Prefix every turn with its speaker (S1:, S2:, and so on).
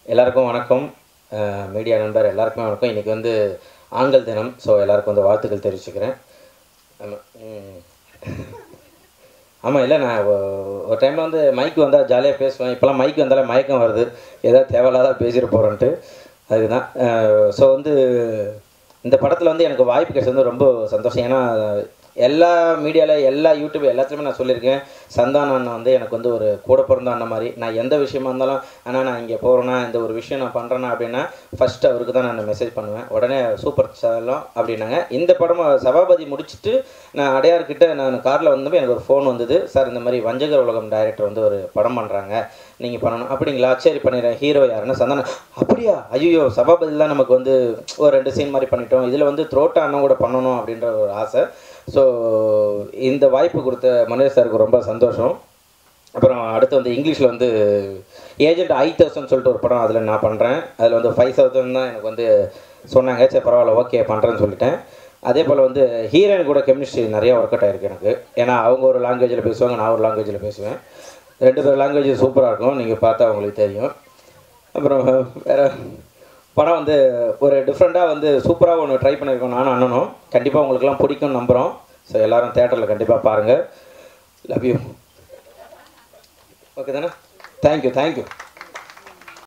S1: எல்லாருக்கும் வணக்கம் மீடியா நண்பர் எல்லாருக்குமே வணக்கம் இன்றைக்கி வந்து ஆண்கள் தினம் ஸோ எல்லாருக்கும் வந்து வாழ்த்துக்கள் தெரிவிச்சுக்கிறேன் ஆமாம் ம். ஆமாம் இல்லை நான் ஒ- ஒரு டைமில் வந்து மைக் வந்தால் ஜாலியாக பேசுவேன் இப்போலாம் மைக் வந்தாலே மயக்கம் வருது ஏதாவது தேவையில்லாத பேசிட்டு போகிறேன்ட்டு அதுக்கு தான் ஸோ வந்து இந்த படத்தில் வந்து எனக்கு வாய்ப்பு கிடைச்சது வந்து ரொம்ப சந்தோஷம் ஏன்னா எல்லா மீடியாவில் எல்லா யூடியூப் எல்லாத்துலேயுமே நான் சொல்லியிருக்கேன் சந்தான அண்ணன் வந்து எனக்கு வந்து ஒரு கூட பிறந்த அண்ணன் மாதிரி நான் எந்த விஷயமா இருந்தாலும் ஆனால் நான் இங்கே போகிறேன்னா இந்த ஒரு விஷயம் நான் பண்ணுறேன்னா அப்படின்னா ஃபஸ்ட்டு அவருக்கு தான் நான் மெசேஜ் பண்ணுவேன் உடனே சூப்பர் சேலம் அப்படின்னாங்க இந்த படம் சபாபதி முடிச்சுட்டு நான் அடையார்கிட்ட நான் காரில் வந்தப்போ எனக்கு ஒரு ஃபோன் வந்தது சார் இந்த மாதிரி வஞ்சகர் உலகம் டைரக்டர் வந்து ஒரு படம் பண்ணுறாங்க நீங்கள் பண்ணணும் அப்படிங்களா சரி பண்ணிடுறேன் ஹீரோ யாருன்னா சந்தானம் அப்படியா ஐயோ சபாபதிலாம் நமக்கு வந்து ஒரு ரெண்டு சீன் மாதிரி பண்ணிட்டோம் இதில் வந்து த்ரோட்டா அண்ணன் கூட பண்ணணும் அப்படின்ற ஒரு ஆசை ஸோ இந்த வாய்ப்பு கொடுத்த மனோஜ் சாருக்கு ரொம்ப சந்தோஷம் அப்புறம் அடுத்து வந்து இங்கிலீஷில் வந்து ஏஜென்ட் ஐ தௌசண்ட் சொல்லிட்டு ஒரு படம் அதில் நான் பண்ணுறேன் அதில் வந்து ஃபைவ் தௌசண்ட் தான் எனக்கு வந்து சொன்னாங்க சரி பரவாயில்ல ஓகே பண்ணுறேன்னு சொல்லிட்டேன் அதே போல் வந்து ஹீரோயின் கூட கெமிஸ்ட்ரி நிறைய ஒர்க் அவுட் ஆயிருக்கு எனக்கு ஏன்னா அவங்க ஒரு லாங்குவேஜில் பேசுவாங்க நான் ஒரு லாங்குவேஜில் பேசுவேன் ரெண்டு பேர் லாங்குவேஜ் சூப்பராக இருக்கும் நீங்கள் பார்த்தா உங்களுக்கு தெரியும் அப்புறம் வேறு படம் வந்து ஒரு டிஃப்ரெண்ட்டாக வந்து சூப்பராக ஒன்று ட்ரை பண்ணியிருக்கோம் நானும் அண்ணனும் கண்டிப்பாக உங்களுக்குலாம் பிடிக்கும்னு நம்புகிறோம் ஸோ எல்லாரும் தேட்டரில் கண்டிப்பாக பாருங்கள் லவ் யூ ஓகே தானே தேங்க்யூ தேங்க்யூ